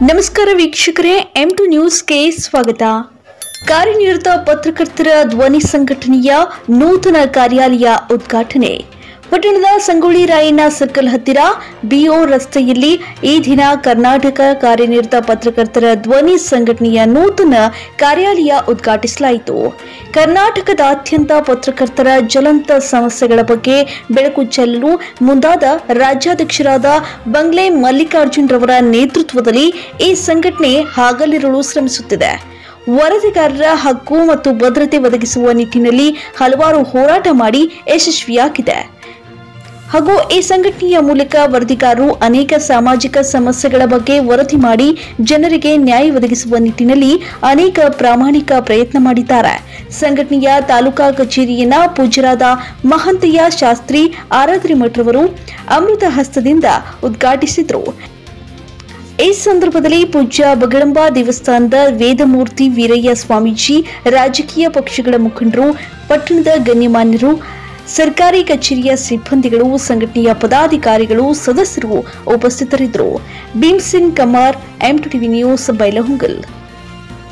ನಮಸ್ಕಾರ ವೀಕ್ಷಕರೇ M to ನ್ಯೂಸ್ಗೆ ಸ್ವಾಗತ ಕಾರ್ಯನಿರತ ಪತ್ರಕರ್ತರ ಧ್ವನಿ ಸಂಘಟನೆಯ ನೂತನ ಕಾರ್ಯಾಲಯ ಉದ್ಘಾಟನೆ ಪಟ್ಟಣದ ಸಂಗೊಳ್ಳಿ ರಾಯಣ್ಣ ಸರ್ಕಲ್ ಹತ್ತಿರ ಬಿಒ ರಸ್ತೆಯಲ್ಲಿ ಈ ದಿನ ಕರ್ನಾಟಕ ಕಾರ್ಯನಿರತ ಪತ್ರಕರ್ತರ ಧ್ವನಿ ಸಂಘಟನೆಯ ನೂತನ ಕಾರ್ಯಾಲಯ ಉದ್ಘಾಟಿಸಲಾಯಿತು ಕರ್ನಾಟಕದಾದ್ಯಂತ ಪತ್ರಕರ್ತರ ಜ್ವಲಂತ ಸಮಸ್ಯೆಗಳ ಬಗ್ಗೆ ಬೆಳಕು ಚೆಲ್ಲಲು ಮುಂದಾದ ರಾಜ್ಯಾಧ್ಯಕ್ಷರಾದ ಬಂಗ್ಲೆ ಮಲ್ಲಿಕಾರ್ಜುನ್ ರವರ ನೇತೃತ್ವದಲ್ಲಿ ಈ ಸಂಘಟನೆ ಹಗಲಿರುಳು ಶ್ರಮಿಸುತ್ತಿದೆ ವರದಿಗಾರರ ಹಕ್ಕು ಮತ್ತು ಭದ್ರತೆ ಒದಗಿಸುವ ನಿಟ್ಟಿನಲ್ಲಿ ಹಲವಾರು ಹೋರಾಟ ಮಾಡಿ ಯಶಸ್ವಿಯಾಗಿದೆ ಹಾಗೂ ಈ ಸಂಘಟನೆಯ ಮೂಲಕ ವರದಿಗಾರರು ಅನೇಕ ಸಾಮಾಜಿಕ ಸಮಸ್ಯೆಗಳ ಬಗ್ಗೆ ವರದಿ ಮಾಡಿ ಜನರಿಗೆ ನ್ಯಾಯ ಒದಗಿಸುವ ನಿಟ್ಟಿನಲ್ಲಿ ಅನೇಕ ಪ್ರಾಮಾಣಿಕ ಪ್ರಯತ್ನ ಮಾಡಿದ್ದಾರೆ ಸಂಘಟನೆಯ ತಾಲೂಕಾ ಕಚೇರಿಯನ್ನ ಪೂಜ್ಯರಾದ ಮಹಂತಯ್ಯ ಶಾಸ್ತ್ರಿ ಆರಾದ್ರಿ ಮಠರವರು ಅಮೃತ ಹಸ್ತದಿಂದ ಉದ್ಘಾಟಿಸಿದರು ಈ ಸಂದರ್ಭದಲ್ಲಿ ಪೂಜ್ಯ ಬಗಳಂಬ ದೇವಸ್ಥಾನದ ವೇದಮೂರ್ತಿ ವೀರಯ್ಯ ಸ್ವಾಮೀಜಿ ರಾಜಕೀಯ ಪಕ್ಷಗಳ ಮುಖಂಡರು ಪಟ್ಟಣದ ಗಣ್ಯಮಾನ್ಯರು ಸರ್ಕಾರಿ ಕಚೇರಿಯ ಸಿಬ್ಬಂದಿಗಳು ಸಂಘಟನೆಯ ಪದಾಧಿಕಾರಿಗಳು ಸದಸ್ಯರು ಉಪಸ್ಥಿತರಿದ್ದರು Bhimsin Kumar M TV news Bailhongal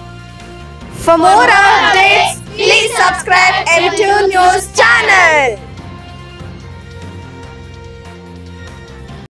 For more updates, please subscribe M2 News channel.